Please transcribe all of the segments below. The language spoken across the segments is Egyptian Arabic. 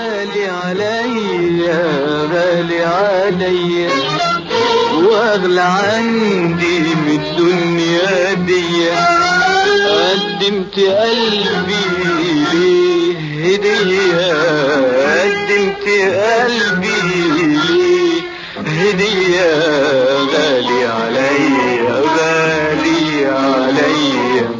غالي عليا غالي عليا واغلى عندي من الدنيا دي قدمت قلبي ليه هدية قدمت قلبي ليه هدية غالي عليا غالي عليا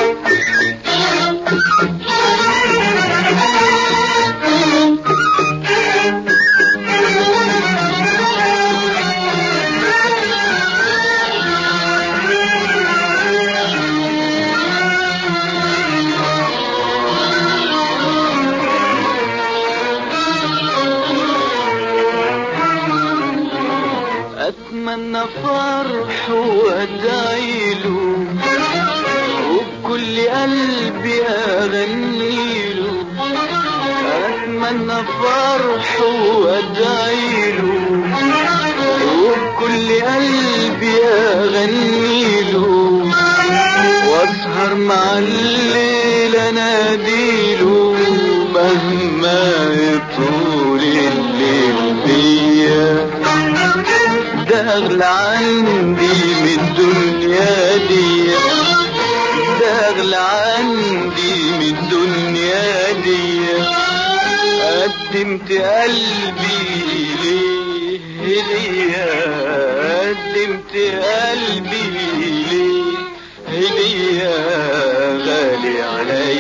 اتمنى فرح وادعيله وبكل قلبي اغنيله اتمنى فرح وادعيله وبكل قلبي اغنيله واسهر مع الليل اناديله مهما يطول الليل بيا ده اغلى عندي من الدنيا دي ده اغلى عندي من الدنيا دي قدمت قلبي ليه هدية قدمت قلبي ليه هدية غالي عليا